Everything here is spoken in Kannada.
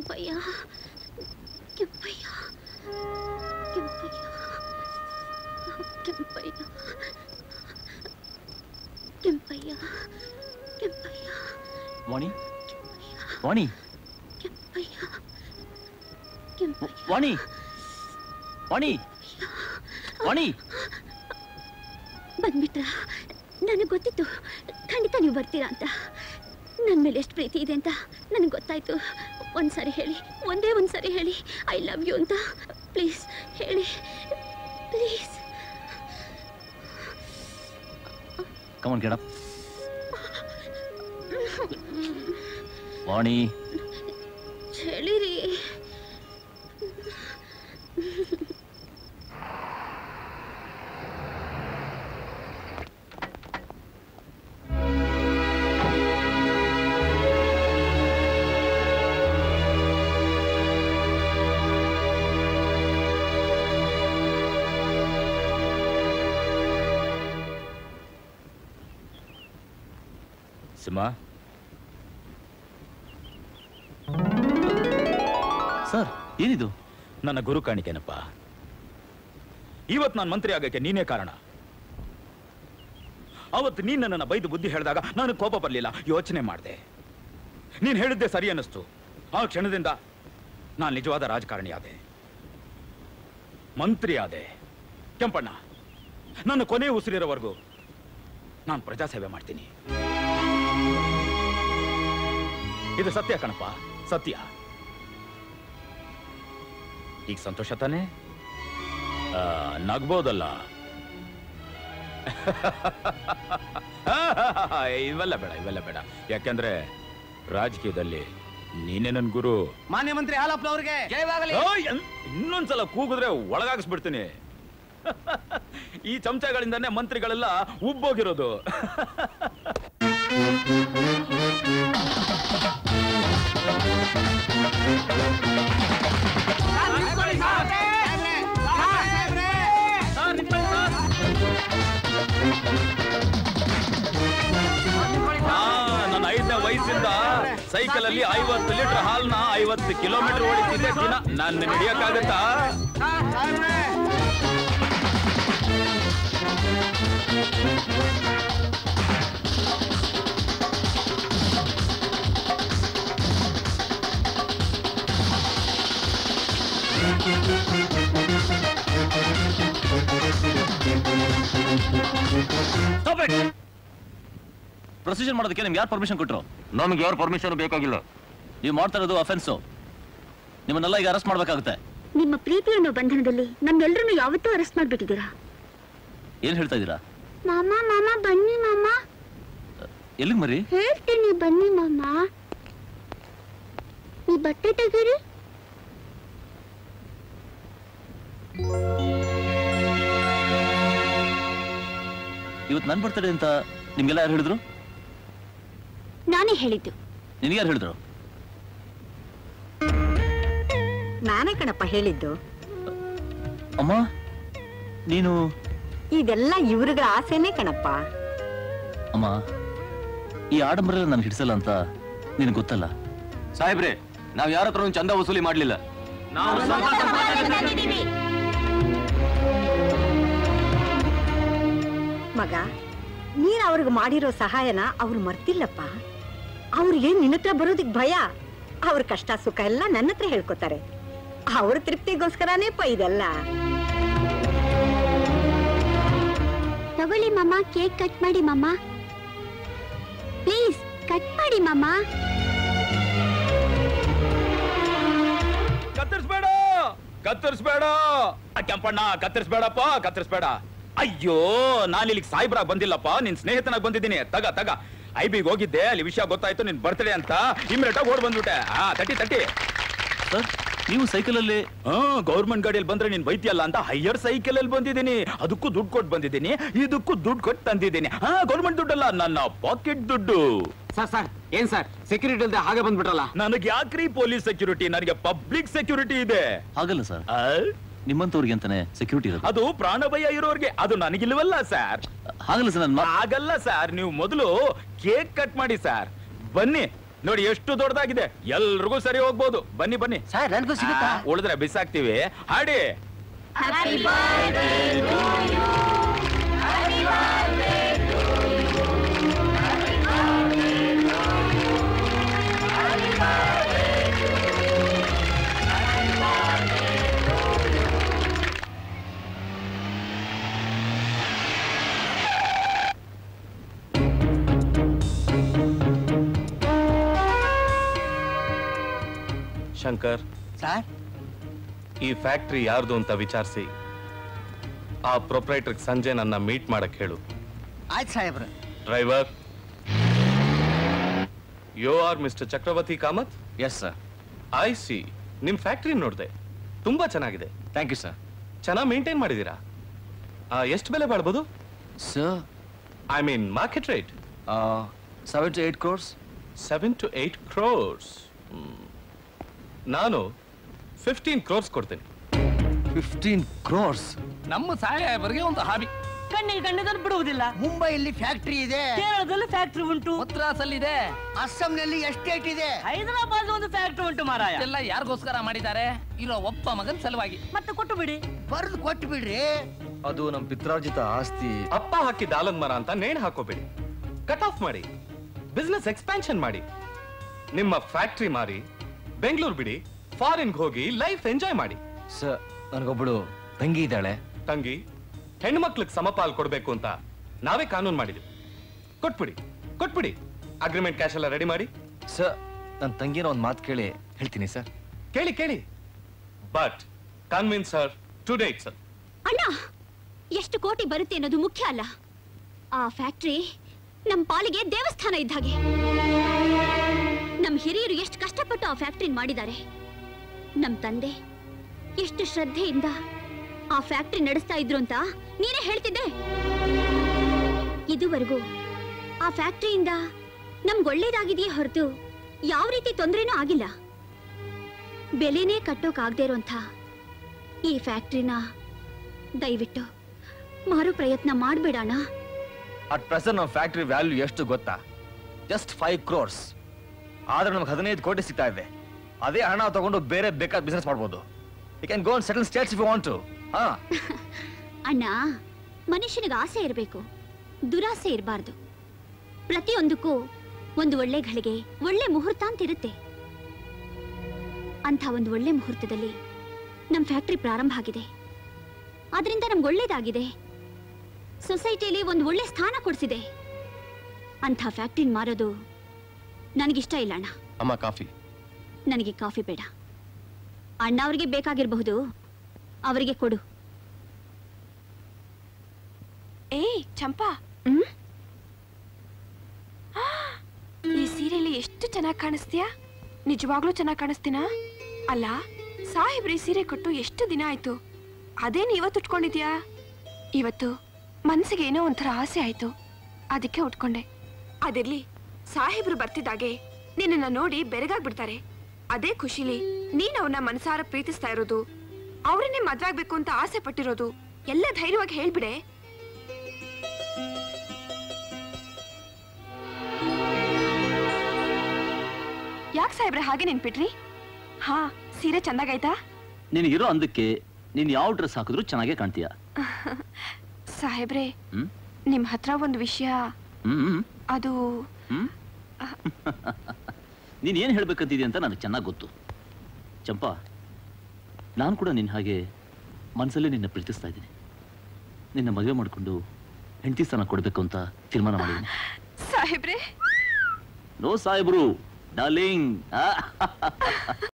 ಕೆಂಪಯ್ಯ ಕೆಂಪಯ್ಯ ಕೆಂಪಯ್ಯ ಕೆಂಪಯ್ಯ ಕೆಂಪಯ್ಯ ಕೆಂಪಯ್ಯ ವಾಣಿ ವಾಣಿ ಕೆಂಪಯ್ಯ ಕೆಂಪಯ್ಯ ವಾಣಿ ವಾಣಿ ವಾಣಿ ಬಂದ್ಬಿಟ್ರ ನನಗೆ ಗೊತ್ತಿತ್ತು ಖಂಡಿತ ನೀವು ಬರ್ತೀರಾ ಅಂತ ನನ್ನ ಮೇಲೆ ಎಷ್ಟು ಪ್ರೀತಿ ಇದೆ ಅಂತ ನನಗೆ ಗೊತ್ತಾಯ್ತು ಒಂದ್ಸರಿ ಹೇಳಿ ಒಂದೇ ಒಂದ್ಸರಿ ಹೇಳಿ ಐ ಲವ್ ಯು ಅಂತ ಪ್ಲೀಸ್ ಹೇಳಿ please come on get up Vani ಹೇಳಿರಿ ಸಿಂಹ ಸರ್ ಏನಿದು ನನ್ನ ಗುರು ಕಾಣಿಕೆನಪ್ಪ ಇವತ್ತು ನಾನು ಮಂತ್ರಿ ಆಗಕ್ಕೆ ನೀನೇ ಕಾರಣ ಅವತ್ತು ನೀನ್ ನನ್ನನ್ನು ಬೈದು ಬುದ್ಧಿ ಹೇಳಿದಾಗ ನಾನು ಕೋಪ ಬರಲಿಲ್ಲ ಯೋಚನೆ ಮಾಡಿದೆ ನೀನ್ ಹೇಳಿದ್ದೆ ಸರಿ ಅನ್ನಿಸ್ತು ಆ ಕ್ಷಣದಿಂದ ನಾನು ನಿಜವಾದ ರಾಜಕಾರಣಿ ಆದೆ ಮಂತ್ರಿ ಆದೆ ಕೆಂಪಣ್ಣ ನನ್ನ ಕೊನೆ ಉಸಿರಿರೋವರೆಗೂ ನಾನು ಪ್ರಜಾಸೇವೆ ಮಾಡ್ತೀನಿ ಇದು ಸತ್ಯ ಕಣಪ್ಪ ಸತ್ಯ ಈಗ ಸಂತೋಷ ತಾನೇ ಆ, ನಗ್ಬೋದಲ್ಲ ಇವೆಲ್ಲ ಬೇಡ ಇವೆಲ್ಲ ಬೇಡ ಯಾಕೆಂದ್ರೆ ರಾಜಕೀಯದಲ್ಲಿ ನೀನೇ ನನ್ ಗುರು ಮಾನ್ಯ ಮಂತ್ರಿ ಹಾಲಪ್ಪನವ್ರಿಗೆ ಓಯ್, ಎನ್- ಇನ್ನೊಂದ್ಸಲ ಕೂಗಿದ್ರೆ ಒಳಗಾಗಿಸ್ಬಿಡ್ತೀನಿ ಈ ಚಮಚಗಳಿಂದಾನೇ ಮಂತ್ರಿಗಳೆಲ್ಲ ಉಬ್ಬೋಗಿರೋದು ಆ, ನನ್ನ ಐದನೇ ವಯಸ್ಸಿಂದ ಸೈಕಲ್ ಅಲ್ಲಿ ಐವತ್ತು ಲೀಟರ್ ಹಾಲ್ನ ಐವತ್ತು ಕಿಲೋಮೀಟರ್ ಓಡಿಸಿದ್ದೆ ದಿನ ನನ್ನ ಹಿಡಿಯಕ್ಕಾಗತ್ತಾ ಪ್ರೊಸೀಜರ್ ಮಾಡೋದಕ್ಕೆ ನಿಮ್ಗೆ ಯಾರು ಪರ್ಮಿಷನ್ ಕೊಟ್ಟರು ನಮ್ಗೆ ಯಾರು ಪರ್ಮಿಷನ್ ಬೇಕಾಗಿಲ್ಲ ನೀವು ಮಾಡ್ತಾ ಇರೋದು ಅಫೆನ್ಸು ನಿಮ್ಮನ್ನೆಲ್ಲ ಈಗ ಅರೆಸ್ಟ್ ಮಾಡ್ಬೇಕಾಗುತ್ತೆ ನಿಮ್ಮ ಪ್ರೀತಿ ಅನ್ನೋ ಬಂಧನದಲ್ಲಿ ನಮ್ಮೆಲ್ಲರನ್ನು ಯಾವತ್ತೂ ಅರೆಸ್ಟ್ ಮಾಡ್ಬಿಟ್ಟಿದ್ದೀರಾ ಏನ್ ಹೇಳ್ತಾ ಇದ್ದೀರಾ ಮಾಮ ಮಾಮ ಬನ್ನಿ ಮಾಮ ಎಲ್ಲಿಗೆ ಮರಿ ಹೇಳ್ತೀನಿ ಬನ್ನಿ ಮಾಮ ಈ ಬಟ್ಟೆ ತೆಗೀರಿ ಇವತ್ತು ನನ್ ಬರ್ತಡೆ ಅಂತ ನಿಮ್ಗೆಲ್ಲ ಯಾರು ಹೇಳಿದ್ರು ನಾನೇ ಹೇಳಿದ್ದು ನಿನಗೆ ಯಾರು ಹೇಳಿದ್ರು ನಾನೇ ಕಣಪ್ಪ ಹೇಳಿದ್ದು ಅಮ್ಮ ನೀನು ಇದೆಲ್ಲ ಇವ್ರಿಗಳ ಆಸೆನೇ ಕಣಪ್ಪ ಅಮ್ಮ ಈ ಆಡಂಬರ ನಾನು ಹಿಡಿಸಲ್ಲ ಅಂತ ನಿನಗೆ ಗೊತ್ತಲ್ಲ ಸಾಹೇಬ್ರೆ ನಾವ್ ಯಾರ ಹತ್ರ ಚಂದ ವಸೂಲಿ ಮಾಡ್ಲಿಲ್ಲ ಮಗ ನೀನ್ ಅವ್ರಿಗೆ ಮಾಡಿರೋ ಸಹಾಯನ ಅವ್ರು ಮರ್ತಿಲ್ಲಪ್ಪ ಅವ್ರಿಗೆ ನಿನ್ನ ಹತ್ರ ಬರೋದಿಕ್ ಭಯ ಅವ್ರ ಕಷ್ಟ ಸುಖ ಎಲ್ಲ ನನ್ನ ಹತ್ರ ಹೇಳ್ಕೊತಾರೆ ಅವ್ರ ತೃಪ್ತಿಗೋಸ್ಕರನೇಪ್ಪ ಇದೆಲ್ಲ ತಗೊಳ್ಳಿ ಮಾಮ ಕೇಕ್ ಕಟ್ ಮಾಡಿ ಮಾಮ ಪ್ಲೀಸ್ ಕಟ್ ಮಾಡಿ ಮಾಮ ಕತ್ತರಿಸ್ಬೇಡ ಕತ್ತರಿಸ್ಬೇಡ ಕೆಂಪಣ್ಣ ಕತ್ತರಿಸ್ಬೇಡಪ್ಪ ಕತ್ತರಿಸ್ಬೇಡ ಅಯ್ಯೋ ನಾನು ಇಲ್ಲಿಗೆ ಸಾಯ್ಬ್ರಾಗ್ ಬಂದಿಲ್ಲಪ್ಪ ನಿನ್ ಸ್ನೇಹಿತನಾಗ್ ಬಂದಿದ್ದೀನಿ ತಗ ತಗ ಐ ಬಿಗ್ ಹೋಗಿದ್ದೆ ಅಲ್ಲಿ ವಿಷಯ ಗೊತ್ತಾಯ್ತು ನಿನ್ ಬರ್ತಡೆ ಅಂತ ಇಮ್ಮಿಡಿಯೇಟ್ ಆಗಿ ಓಡ್ ಬಂದ್ಬಿಟ್ಟೆ ಹಾ ತಟ್ಟಿ ತಟ್ಟಿ ಸರ್ ನೀವು ಸೈಕಲಲ್ಲಿ ಹಾ ಗೌರ್ಮೆಂಟ್ ಗಾಡಿಯಲ್ಲಿ ಬಂದ್ರೆ ನೀನ್ ಬೈತಿಯಲ್ಲ ಅಂತ ಹೈಯರ್ ಸೈಕಲ್ ಅಲ್ಲಿ ಬಂದಿದ್ದೀನಿ ಅದಕ್ಕೂ ದುಡ್ಡು ಕೊಟ್ಟು ಬಂದಿದ್ದೀನಿ ಇದಕ್ಕೂ ದುಡ್ಡು ಕೊಟ್ಟು ತಂದಿದ್ದೀನಿ ಹಾ ಗೌರ್ಮೆಂಟ್ ದುಡ್ಡಲ್ಲ ನನ್ನ ಪಾಕೆಟ್ ದುಡ್ಡು ಸರ್ ಸರ್ ಏನ್ ಸರ್ ಸೆಕ್ಯೂರಿಟಿ ಇಲ್ದೆ ಹಾಗೆ ಬಂದ್ಬಿಟ್ರಲ್ಲ ನನಗೆ ಯಾಕ್ರಿ ಪೊಲೀಸ್ ಸೆಕ್ಯೂರಿಟಿ ನನಗೆ ಪಬ್ಲಿಕ್ ಸೆಕ್ಯೂರಿಟಿ ಇದೆ ಹಾಗಲ್ಲ ಸರ್ ಆ? ನಿಮ್ಮಂತವ್ರಿಗೆ ಅಂತಾನೆ ಸೆಕ್ಯೂರಿಟಿ ಇರೋದು ಅದು ಪ್ರಾಣ ಭಯ ಇರೋರ್ಗೆ ಅದು ನನಗಿಲ್ವಲ್ಲ ಸರ್ ಹಾಗಲ್ಲ ಸರ್ ನನ್ನ ಆಗಲ್ಲ ಸರ್ ನೀವು ಮೊದಲು ಕೇಕ್ ಕಟ್ ಮಾಡಿ ಸರ್ ಬನ್ನಿ ನೋಡಿ ಎಷ್ಟು ದೊಡ್ಡದಾಗಿದೆ ಎಲ್ರಿಗೂ ಸರಿ ಹೋಗ್ಬೋದು ಬನ್ನಿ ಬನ್ನಿ ಸರ್ ನನ್ಗೂ ಸಿಗುತ್ತಾ ಆ, ಉಳಿದ್ರೆ ಬಿಸಾಕ್ತಿವಿ ಹಾಡಿ ಶಂಕರ್ ಸರ್ ಈ ಫ್ಯಾಕ್ಟ್ರಿ ಯಾರ್ದು ಅಂತ ವಿಚಾರಿಸಿ ಆ ಪ್ರೊಪ್ರೈಟರ್ ಸಂಜೆ ನನ್ನ ಮೀಟ್ ಮಾಡಕ್ ಹೇಳು ಆಯ್ತು ಸಾಹೇಬ್ರ driver you are mister Chakravarti Kamath yes sir I see ನಿಮ್ ಫ್ಯಾಕ್ಟ್ರಿ ನೋಡಿದೆ ತುಂಬಾ ಚೆನ್ನಾಗಿದೆ ಥ್ಯಾಂಕ್ ಯು ಸರ್ ಚೆನ್ನಾಗಿ ಮೇಂಟೈನ್ ಮಾಡಿದೀರಾ ಎಷ್ಟು ಬೆಲೆ ಬಾಳ್ಬೋದು sir I mean market rate seven to eight crores seven to eight crores ನಾನು ಫಿಫ್ಟೀನ್ ಕ್ರೋರ್ಸ್ ಕೊಡ್ತೀನಿ ಫಿಫ್ಟೀನ್ ಕ್ರೋರ್ಸ್ ನಮ್ಮ ಸಾಹೇಬರಿಗೆ ಒಂದು ಹಾಬಿ ಕಣ್ಣಿಗೆ ಕಣ್ಣಿದಲ್ಲಿ ಬಿಡುವುದಿಲ್ಲ ಮುಂಬೈಯಲ್ಲಿ ಫ್ಯಾಕ್ಟ್ರಿ ಇದೆ ಕೇರಳದಲ್ಲಿ ಫ್ಯಾಕ್ಟ್ರಿ ಉಂಟು ಮದ್ರಾಸಲ್ಲಿದೆ ಅಸ್ಸಾಂನಲ್ಲಿ ಎಸ್ಟೇಟ್ ಇದೆ ಹೈದರಾಬಾದ್ ಒಂದು ಫ್ಯಾಕ್ಟ್ರಿ ಉಂಟು ಮಾರಾಯ ಎಲ್ಲ ಯಾರಿಗೋಸ್ಕರ ಮಾಡಿದ್ದಾರೆ ಇರೋ ಒಬ್ಬ ಮಗನ್ ಸಲುವಾಗಿ ಮತ್ತೆ ಕೊಟ್ಟು ಬಿಡಿ ಬರೆದು ಕೊಟ್ಟು ಬಿಡ್ರಿ ಅದು ನಮ್ಮ ಪಿತ್ರಾರ್ಜಿತ ಆಸ್ತಿ ಅಪ್ಪ ಹಾಕಿದ ಆಲದ ಮರ ಅಂತ ನೇಣು ಹಾಕೋಬೇಡಿ ಕಟ್ ಆಫ್ ಮಾಡಿ ಬಿಸ್ನೆಸ್ ಎಕ್ಸ್ಪ್ಯಾನ್ಷನ್ ಮಾಡಿ ನಿಮ್ಮ ಫ್ಯಾಕ್ಟ್ರಿ ಮಾರಿ ಬೆಂಗಳೂರು ಬಿಡಿ ಫಾರಿನ್ಗೆ ಹೋಗಿ ಲೈಫ್ ಎಂಜಾಯ್ ಮಾಡಿ ಸರ್ ನನಗೊಬ್ಬಳು ತಂಗಿ ಇದ್ದಾಳೆ ತಂಗಿ ಹೆಣ್ಮಕ್ಳಿಗೆ ಸಮಪಾಲ್ ಕೊಡ್ಬೇಕು ಅಂತ ನಾವೇ ಕಾನೂನು ಮಾಡಿದ್ವಿ ಕೊಟ್ಬಿಡಿ ಕೊಟ್ಬಿಡಿ ಅಗ್ರಿಮೆಂಟ್ ಕ್ಯಾಶ್ ಎಲ್ಲ ರೆಡಿ ಮಾಡಿ ಸರ್ ನನ್ನ ತಂಗಿನ ಒಂದು ಮಾತು ಕೇಳಿ ಹೇಳ್ತೀನಿ ಸರ್ ಕೇಳಿ ಕೇಳಿ but convince sir to date sir ಅಣ್ಣ ಎಷ್ಟು ಕೋಟಿ ಬರುತ್ತೆ ಅನ್ನೋದು ಮುಖ್ಯ ಅಲ್ಲ ಆ ಫ್ಯಾಕ್ಟ್ರಿ ನಮ್ ಪಾಲಿಗೆ ದೇವಸ್ಥಾನ ಇದ್ದ ಹಾಗೆ ನಮ್ ಹಿರಿಯರು ಎಷ್ಟು ಕಷ್ಟಪಟ್ಟು ಆ ಫ್ಯಾಕ್ಟ್ರಿ ಮಾಡಿದ್ದಾರೆ ನಮ್ ತಂದೆ ಎಷ್ಟು ಶ್ರದ್ಧೆಯಿಂದ ಆ ಫ್ಯಾಕ್ಟ್ರಿ ನಡೆಸ್ತಾ ಇದ್ರು ಅಂತ ನೀನೇ ಹೇಳ್ತಿದ್ದೆ ಇದುವರೆಗೂ ಆ ಫ್ಯಾಕ್ಟ್ರಿಯಿಂದ ನಮ್ಗೆ ಒಳ್ಳೇದಾಗಿದೆಯೇ ಹೊರತು ಯಾವ ರೀತಿ ತೊಂದರೆನೂ ಆಗಿಲ್ಲ ಬೆಲೆನೇ ಕಟ್ಟೋಕಾಗದೇ ಇರೋಂಥ ಈ ಫ್ಯಾಕ್ಟ್ರಿನ ದಯವಿಟ್ಟು ಮಾರೋ ಪ್ರಯತ್ನ ಮಾಡ್ಬೇಡಣ ಅಟ್ ಪ್ರೆಸೆಂಟ್ ನಮ್ಮ ಫ್ಯಾಕ್ಟ್ರಿ ವ್ಯಾಲ್ಯೂ ಎಷ್ಟು ಗೊತ್ತಾ ಜಸ್ಟ್ ಫೈವ್ ಕ್ರೋರ್ಸ್ ಆದ್ರೆ ನಮ್ಗೆ ಹದಿನೈದು ಕೋಟಿ ಸಿಗ್ತಾ ಇದೆ ಅದೇ ಹಣ ತಗೊಂಡು ಬೇರೆ ಬೇಕಾದ ಬಿಸ್ನೆಸ್ ಮಾಡ್ಬೋದು you can go settle States if want to ಹಾ ಅಣ್ಣ ಮನುಷ್ಯನಿಗೆ ಆಸೆ ಇರಬೇಕು ದುರಾಸೆ ಇರಬಾರ್ದು ಪ್ರತಿಯೊಂದಕ್ಕೂ ಒಂದು ಒಳ್ಳೆ ಘಳಿಗೆ ಒಳ್ಳೆ ಮುಹೂರ್ತ ಅಂತ ಇರುತ್ತೆ ಅಂಥ ಒಂದು ಒಳ್ಳೆ ಮುಹೂರ್ತದಲ್ಲಿ ನಮ್ಮ ಫ್ಯಾಕ್ಟ್ರಿ ಪ್ರಾರಂಭ ಆಗಿದೆ ಅದರಿಂದ ನಮ್ಗೆ ಒಳ್ಳೇದಾಗಿದೆ ಸೊಸೈಟಿಯಲ್ಲಿ ಒಂದು ಒಳ್ಳೆ ಸ್ಥಾನ ಕೊಡಿಸಿದೆ ಅಂಥ ಫ್ಯಾಕ್ಟ್ರಿನ ಮಾರೋದು ನನಗಿಷ್ಟ ಇಲ್ಲ ಅಣ್ಣ ಅಮ್ಮ ಕಾಫಿ ನನಗೆ ಕಾಫಿ ಬೇಡ ಅಣ್ಣ ಅವರಿಗೆ ಬೇಕಾಗಿರಬಹುದು ಅವರಿಗೆ ಕೊಡು ಏಯ್ ಚಂಪಾ ಹ್ಮ್ ಈ ಸೀರೆಯಲ್ಲಿ ಎಷ್ಟು ಚೆನ್ನಾಗಿ ಕಾಣಿಸ್ತೀಯಾ ನಿಜವಾಗ್ಲೂ ಚೆನ್ನಾಗಿ ಕಾಣಿಸ್ತೀನಾ ಅಲ್ಲ ಸಾಹೇಬ್ರಿ ಸೀರೆ ಕೊಟ್ಟು ಎಷ್ಟು ದಿನ ಆಯ್ತು ಅದೇನು ಇವತ್ತು ಉಟ್ಕೊಂಡಿದ್ಯಾ ಇವತ್ತು ಮನ್ಸಿಗೆ ಏನೋ ಒಂಥರ ಆಸೆ ಆಯ್ತು ಅದಕ್ಕೆ ಉಟ್ಕೊಂಡೆ ಅದಿರ್ಲಿ ಸಾಹೇಬ್ರು ಬರ್ತಿದ್ದಾಗೆ ನಿನ್ನನ್ನ ನೋಡಿ ಬೆರಗಾಗ್ಬಿಡ್ತಾರೆ ಅದೇ ಖುಷಿಲಿ ನೀನ್ ಅವ್ರನ್ನ ಮನಸಾರ ಪ್ರೀತಿಸ್ತಾ ಇರೋದು ಅವರನ್ನೇ ಮದ್ವೆ ಆಗ್ಬೇಕು ಅಂತ ಆಸೆ ಪಟ್ಟಿರೋದು ಎಲ್ಲ ಧೈರ್ಯವಾಗಿ ಹೇಳ್ಬಿಡೆ ಯಾಕೆ ಸಾಹೇಬ್ರೆ ಹಾಗೆ ನೆನ್ಪಿಟ್ರಿ ಹಾ ಸೀರೆ ಚಂದಾಗೈತಾ ನಿನಗಿರೋ ಅಂದಕ್ಕೆ ನೀನು ಯಾವ ಡ್ರೆಸ್ ಹಾಕಿದ್ರು ಚೆನ್ನಾಗೇ ಕಾಣ್ತೀಯ ಸಾಹೇಬ್ರೆ ಹ್ಮ್ ನಿಮ್ ಹತ್ರ ಒಂದು ವಿಷಯ ಹ್ಮ್ ಹ್ಮ್ ಅದು ಹ್ಮ್ ನೀನ್ ಏನ್ ಹೇಳ್ಬೇಕಂತಿದ್ಯ ಅಂತ ನನಗೆ ಚೆನ್ನಾಗಿ ಗೊತ್ತು ಚಂಪಾ ನಾನು ಕೂಡ ನಿನ್ನ ಹಾಗೆ ಮನಸ್ಸಲ್ಲೇ ನಿನ್ನ ಪ್ರೀತಿಸ್ತಾ ಇದ್ದೀನಿ ನಿನ್ನ ಮದುವೆ ಮಾಡಿಕೊಂಡು ಹೆಂಡತಿ ಸ್ಥಾನ ಕೊಡಬೇಕು ಅಂತ ತೀರ್ಮಾನ ಮಾಡಿದ್ದೀನಿ ಸಾಹೇಬ್ರೆ ನೋ ಸಾಹೇಬ್ರು ಡಾರ್ಲಿಂಗ್